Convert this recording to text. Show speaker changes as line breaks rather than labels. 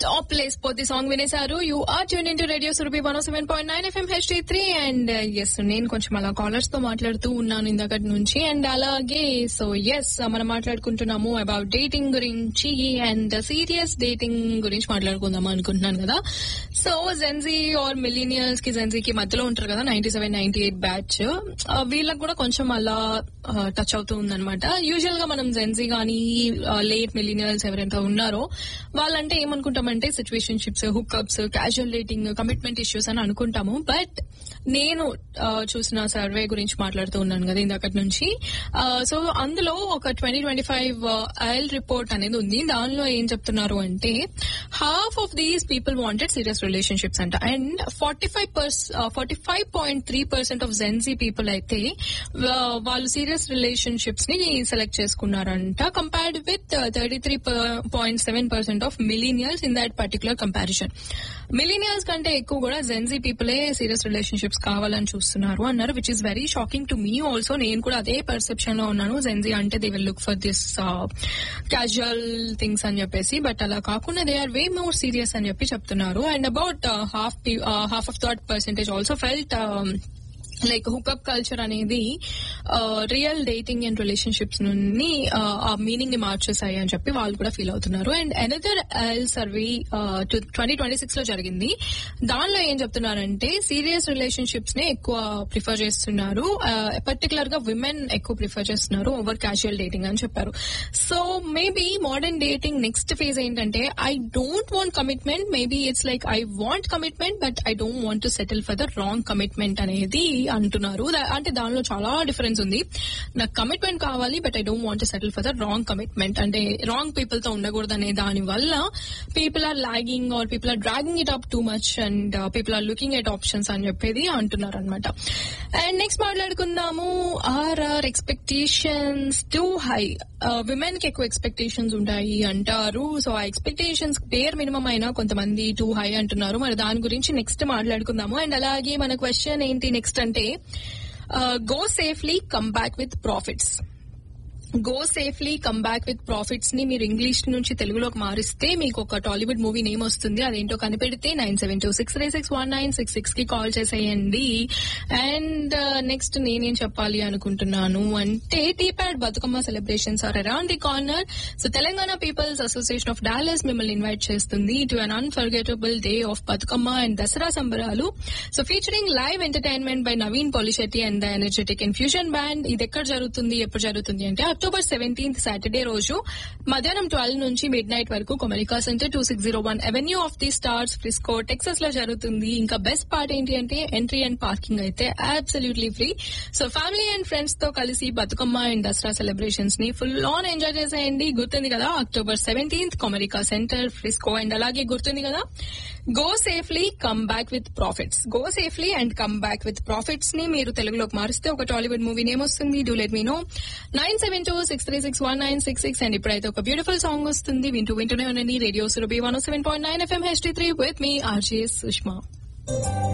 top లేసిపోతే song వినేశారు you are tuned into radio Surabhi one seven point nine FM HD three and yes నేను కొంచెం అలా callers తో మాట్లాడుతూ ఉన్నాను ఇందకటి నుంచి అండ్ అలాగే సో ఎస్ మనం మాట్లాడుకుంటున్నాము అబౌట్ డేటింగ్ గురించి అండ్ సీరియస్ డేటింగ్ గురించి మాట్లాడుకుందాం అనుకుంటున్నాను కదా సో జెన్జీ ఆర్ మిలీనియల్స్ కి జెన్జీ కి మధ్యలో ఉంటారు కదా ninety seven ninety eight batch వీళ్ళకి కూడా కొంచెం అలా టచ్ అవుతూ ఉందన్నమాట యూజువల్ గా మనం జెన్జీ గానీ లేట్ మిలీనియల్స్ ఎవరైతే ఉన్నారో వాళ్ళంటే ఏమనుకుంటామంటే situationships hookups casual dating commitment issues అని అనుకుంటాము బట్ నేను చూసిన సర్వే గురించి మాట్లాడుతూ ఉన్నాను కదా ఇందక్కడి నుంచి సో అందులో ఒక twenty twenty five I L report అనేది ఉంది దానిలో ఏం చెప్తున్నారు అంటే half of these people wanted serious relationships అంట and forty five forty five point three percent of Gen Z people అయితే వాళ్ళు సీరియస్ రిలేషన్షిప్స్ ని సెలెక్ట్ చేసుకున్నారంట compared with thirty three point seven percent of millennials in that particular comparison millennials కంటే ఎక్కువ కూడా Gen Z పీపులే serious relationships కావాలని చూస్తున్నారు అన్నారు which is very shocking to me also నేను కూడా అదే పర్సెప్షన్ లో ఉన్నాను జెన్జీ అంటే they will look for this casual things అని చెప్పేసి బట్ అలా కాకుండా they are way more serious అని చెప్పి చెప్తున్నారు and about half half of that percentage also felt like hookup culture అనేది రియల్ డేటింగ్ అండ్ రిలేషన్షిప్స్ నుండి ఆ మీనింగ్ ని మార్చేసాయి అని చెప్పి వాళ్ళు కూడా ఫీల్ అవుతున్నారు and another L survey twenty twenty six లో జరిగింది దానిలో ఏం చెప్తున్నారంటే సీరియస్ రిలేషన్షిప్స్ నే ఎక్కువ ప్రిఫర్ చేస్తున్నారు పర్టికులర్ గా విమెన్ ఎక్కువ ప్రిఫర్ చేస్తున్నారు ఓవర్ క్యాజువల్ డేటింగ్ అని చెప్పారు so maybe modern dating next phase ఏంటంటే I don't want commitment maybe it's like I want commitment but I don't want to settle for the wrong commitment అనేది అంటున్నారు అంటే దానిలో చాలా డిఫరెన్స్ ఉంది నాకు కమిట్మెంట్ కావాలి but I don't want settle for the wrong commitment అంటే wrong people తో ఉండకూడదు అనే దాని వల్ల people are lagging or people are dragging it up too much and people are looking at options అని చెప్పేది అంటున్నారు అనమాట అండ్ నెక్స్ట్ మాట్లాడుకుందాము are are expectations too high women కి ఎక్కువ ఎక్స్పెక్టేషన్స్ ఉంటాయి అంటారు సో ఆ ఎక్స్పెక్టేషన్స్ పేర్ మినిమం అయినా కొంతమంది టూ హై అంటున్నారు మరి దాని గురించి నెక్స్ట్ మాట్లాడుకుందాము అండ్ అలాగే మన క్వశ్చన్ ఏంటి నెక్స్ట్ అంటే go safely come back with profits go safely come back with profits ని మీరు ఇంగ్లీష్ నుంచి తెలుగులోకి మారిస్తే మీకు ఒక టాలీవుడ్ మూవీ నేమ్ వస్తుంది అదేంటో కనిపెడితే nine seven two six three six one nine six six కి కాల్ చేసేయండి అండ్ నెక్స్ట్ నేనేం చెప్పాలి అనుకుంటున్నాను అంటే TPAD Bathukamma celebrations are around the corner so Telangana people's association of Dallas మిమ్మల్ని ఇన్వైట్ చేస్తుంది to an unforgettable day of Bathukamma and Dasara సంబరాలు so featuring live entertainment by Naveen Polishetty and the energetic infusion band ఇది ఎక్కడ జరుగుతుంది ఎప్పుడు జరుగుతుంది అంటే అక్టోబర్ సెవెంటీన్త్ సాటర్డే రోజు మధ్యాహ్నం ట్వెల్వ్ నుంచి మిడ్ నైట్ వరకు Comerica center two six zero one avenue of the stars Frisco Texas లో జరుగుతుంది ఇంకా బెస్ట్ పార్ట్ ఏంటి అంటే ఎంట్రీ అండ్ పార్కింగ్ అయితే absolutely free so family and friends తో కలిసి బతుకమ్మ అండ్ దసరా సెలబ్రేషన్స్ ని ఫుల్ ఆన్ ఎంజాయ్ చేసేయండి గుర్తుంది కదా October seventeenth Comerica center Frisco and అలాగే గుర్తుంది కదా go safely come back with profits go safely and come back with profits ని మీరు తెలుగులోకి మారిస్తే ఒక టాలీవుడ్ మూవీ నేమ్ వస్తుంది do let me know nine seven two six three six one nine six six and ఇప్పుడైతే ఒక బ్యూటిఫుల్ సాంగ్ వస్తుంది వింటూ వింటూనే ఉండండి radio Surabhi one seven point nine FM H three with me RJ Sushma